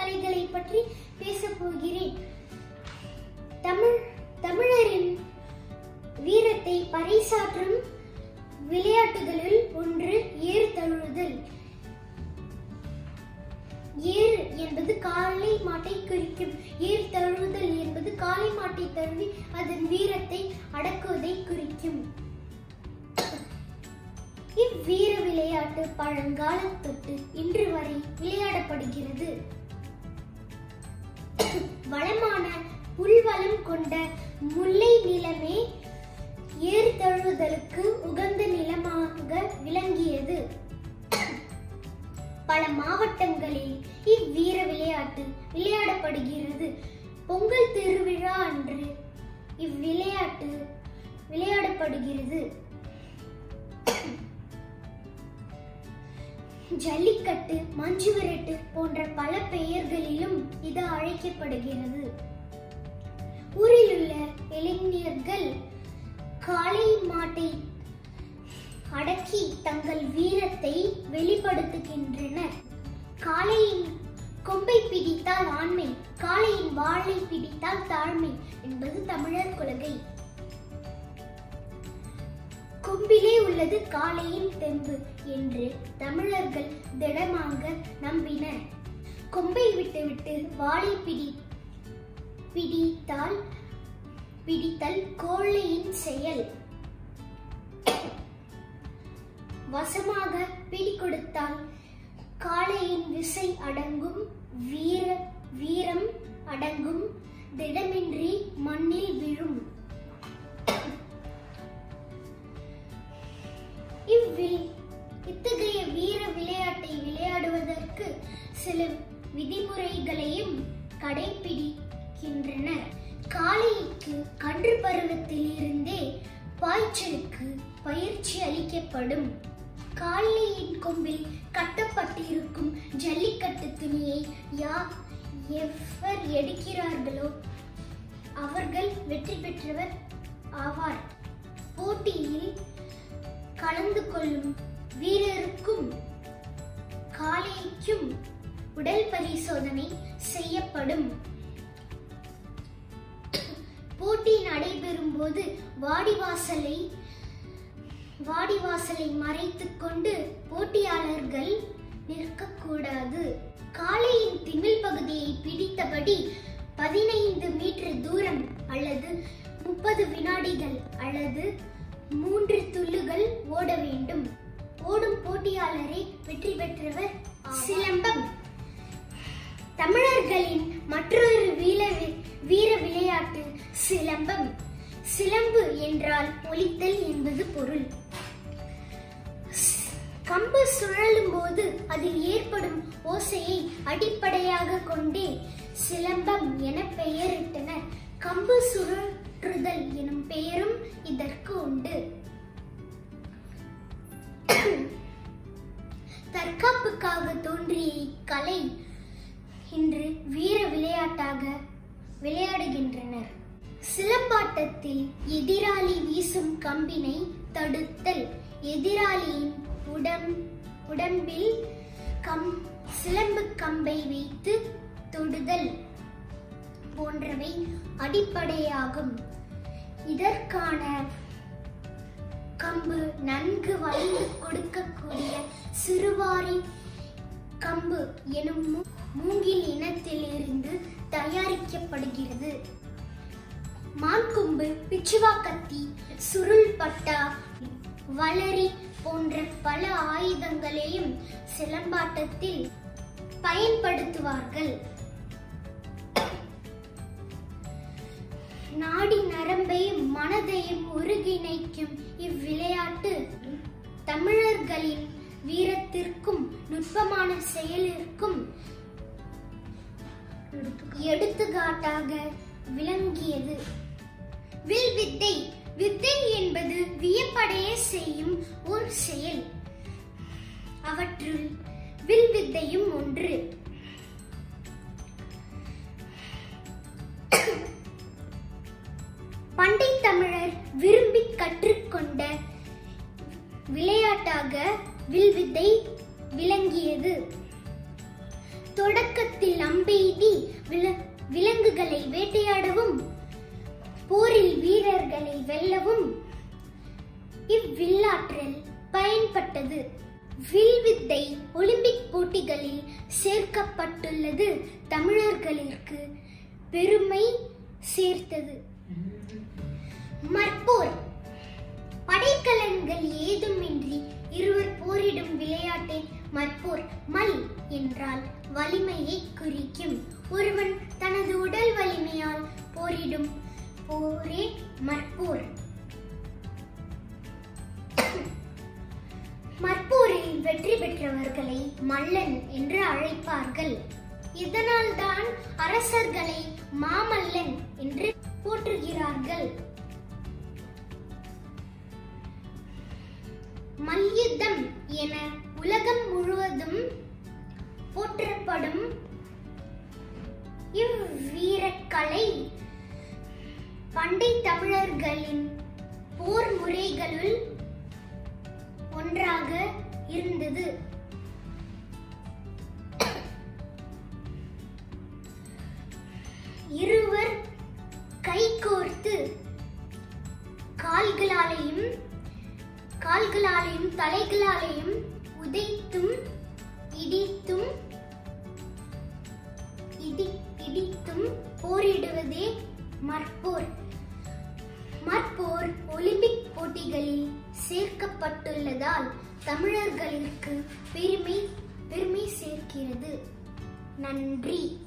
கலைகளை பற்றி பேசப் போகிறேன் தமிழ் தமிழரின் வீரத்தை பறைசாற்றும் விளையாட்டுகளில் ஒன்று ஏர் தழுவுதல் ஏர் என்பது காளை மாட்டை குறிக்கும் ஏர் தழுவுதல் என்பது காளை மாட்டை தழுவி அதன் வீரத்தை அடக்குவதை குறிக்கும் இவ்வீர விளையாட்டு பழங்காலம் தொட்டு இன்று வரை விளையாடப்படுகிறது வளமான புல்வளம் கொண்ட முல்லை நிலமே ஏர் தழுவுதலுக்கு உகந்த நிலமாக விளங்கியது பல மாவட்டங்களில் இவ்வீர விளையாட்டு விளையாடப்படுகிறது பொங்கல் திருவிழா அன்று இவ்விளையாட்டு விளையாடப்படுகிறது ஜல்லிக்கட்டு மஞ்சு விரட்டு போன்ற பல பெயர்களிலும் இது அழைக்கப்படுகிறது ஊரில் உள்ள இளைஞர்கள் காளை மாட்டை அடக்கி தங்கள் வீரத்தை வெளிப்படுத்துகின்றனர் காளையின் கொம்பை பிடித்தால் ஆண்மை காளையின் வாளை பிடித்தால் தாழ்மை என்பது தமிழர் கொள்கை கொம்பிலே உள்ளது காளையின் தெம்பு என்று தமிழர்கள் திடமாக நம்பினர் கொம்பை விட்டுவிட்டு வாளை பிடி பிடித்தால் பிடித்தல் கோழையின் செயல் வசமாக பிடி கொடுத்தால் காளையின் விசை அடங்கும் வீர வீரம் அடங்கும் திடமின்றி மண்ணில் விழும் இவ்வில் இத்தகைய வீர விளையாட்டை விளையாடுவதற்கு சில விதிமுறைகளையும் கடைபிடிக்கின்றனர் காளைக்கு கன்று பருவத்தில் இருந்தே பாய்ச்சலுக்கு பயிற்சி அளிக்கப்படும் காளையின் கொம்பில் கட்டப்பட்டிருக்கும் ஜல்லிக்கட்டு துணியை யா எவர் எடுக்கிறார்களோ அவர்கள் வெற்றி பெற்றவர் ஆவார் போட்டியில் கலந்து கொள்ளும் வீரருக்கும் காளைக்கும் உடல் பரிசோதனை செய்யப்படும் போட்டி நடைபெறும் போது வாடிவாசலை வாடிவாசலை மறைத்துக் கொண்டு போட்டியாளர்கள் நிற்கக்கூடாது காளையின் திமில் பகுதியை பிடித்தபடி பதினைந்து மீட்டர் தூரம் அல்லது முப்பது வினாடிகள் அல்லது மூன்று துள்ளுகள் ஓட வேண்டும் ஓடும் போட்டியாளரே வெற்றி பெற்றவர் சிலம்பம் தமிழர்களின் மற்றொரு வீர வீர விளையாட்டு சிலம்பம் சிலம்பு என்றால் ஒலித்தல் என்பது பொருள் கம்பு சுழலும் போது அதில் ஏற்படும் ஓசையை அடிப்படையாக கொண்டே சிலம்பம் என பெயரிட்டனர் கம்பு சுழற்றுதல் எனும் பெயரும் இதற்கு உண்டு தற்காப்புக்காக தோன்றிய இக்கலை இன்று வீர விளையாட்டாக விளையாடுகின்றனர் சிலம்பாட்டத்தில் எதிராளி வீசும் கம்பினை தடுத்தல் எதிராளியின் உடம் உடம்பில் கம் சிலம்பு கம்பை வைத்து தொடுதல் போன்றவை அடிப்படையாகும் இதற்கான கம்பு நன்கு வளைந்து கொடுக்கக்கூடிய சிறுவாரி கம்பு எனும் மூ- மூங்கில் இனத்திலிருந்து தயாரிக்கப்படுகிறது மான்கொம்பு பிச்சுவாக்கத்தி சுருள் பட்டா வளரி போன்ற பல ஆயுதங்களையும் சிலம்பாட்டத்தில் பயன்படுத்துவார்கள் நாடி நரம்பையும் மனதையும் ஒருங்கிணைக்கும் இவ்விளையாட்டு தமிழர்களின் வீரத்திற்கும் நுட்பமான செயலிற்கும் எடுத்துக்காட்டாக விளங்கியது வில் வித்தை வித்தை என்பது வியப்படைய செய்யும் ஒரு செயல் அவற்றுள் வில் வித்தையும் ஒன்று பண்டை தமிழர் விரும்பி கற்றுக்கொண்ட விளையாட்டாக வில்வித்தை விளங்கியது தொடக்கத்தில் அம்பெய்தி வில- விலங்குகளை வேட்டையாடவும் போரில் வீரர்களை வெல்லவும் இவ்வில்லாற்றல் பயன்பட்டது வில்வித்தை ஒலிம்பிக் போட்டிகளில் சேர்க்கப்பட்டுள்ளது தமிழர்களிற்கு பெருமை சேர்த்தது மற்போர் படைக்கலன்கள் ஏதுமின்றி இருவர் போரிடும் விளையாட்டை மற்போர் மல் என்றால் வலிமையை குறிக்கும் ஒருவன் தனது உடல் வலிமையால் போரிடும் போரே மற்போர் மற்போரில் வெற்றி பெற்றவர்களை மல்லன் என்று அழைப்பார்கள் இதனால்தான் அரசர்களை மாமல்லன் என்று போற்றுகிறார்கள் மல்யுத்தம் என உலகம் முழுவதும் போற்றப்படும் இவ்வீரக்கலை பண்டை தமிழர்களின் போர் முறைகளுள் ஒன்றாக இருந்தது இருவர் கைகோர்த்து கால்களாலேயும் கால்களாலேயும் தலைகளாலேயும் உதைத்தும் இடித்தும் இடி இடித்தும் போரிடுவதே மற்போர் மற்போர் ஒலிம்பிக் போட்டிகளில் சேர்க்கப்பட்டுள்ளதால் தமிழர்களுக்கு பெருமை பெருமை சேர்க்கிறது நன்றி